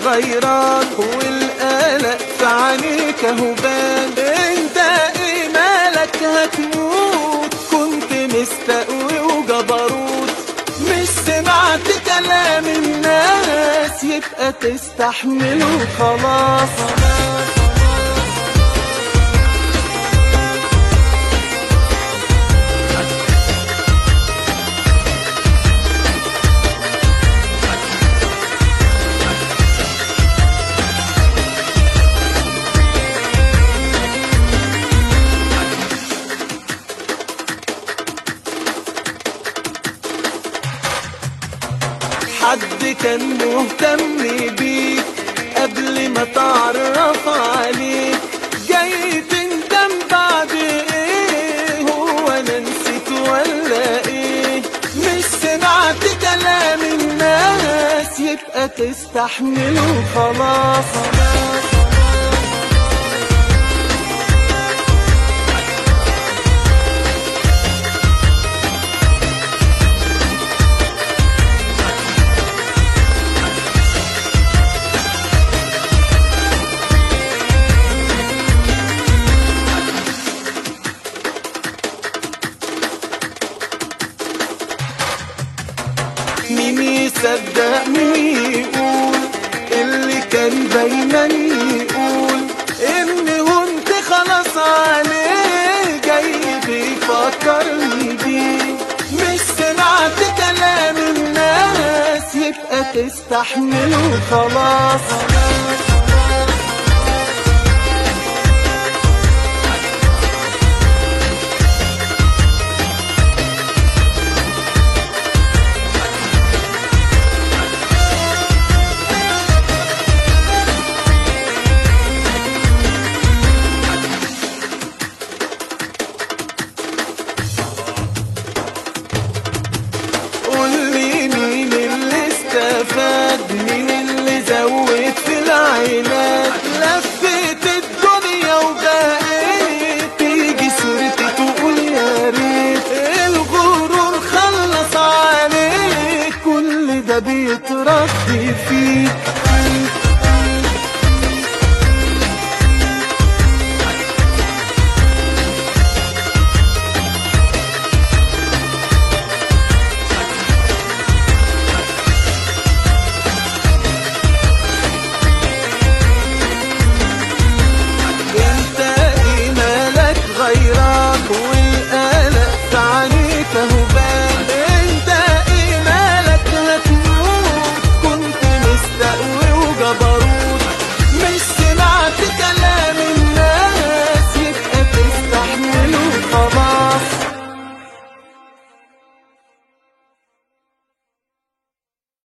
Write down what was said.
غيران والقلق في عينيك هبان انت ايه مالك هتموت كنت مستقوي وجبروت مش سمعت كلام الناس يبقى تستحمله خلاص حد كان مهتم بيك قبل ما تعرف عليك جاي تندم بعد ايه هو انا نسيت ولا ايه مش سمعت كلام الناس يبقى تستحمله خلاص مين يصدق مين يقول اللي كان دايما يقول ان هنت خلاص عليه جاي بيفكرني بيه مش سمعت كلام الناس يبقى تستحمله خلاص قول لي مين اللي استفاد مين اللي زود في العينات لفيت الدنيا وبقيت تيجي صورتي تقول يا ريت الغرور خلص عليك كل ده بيترد فيك انت ايه مالك غيران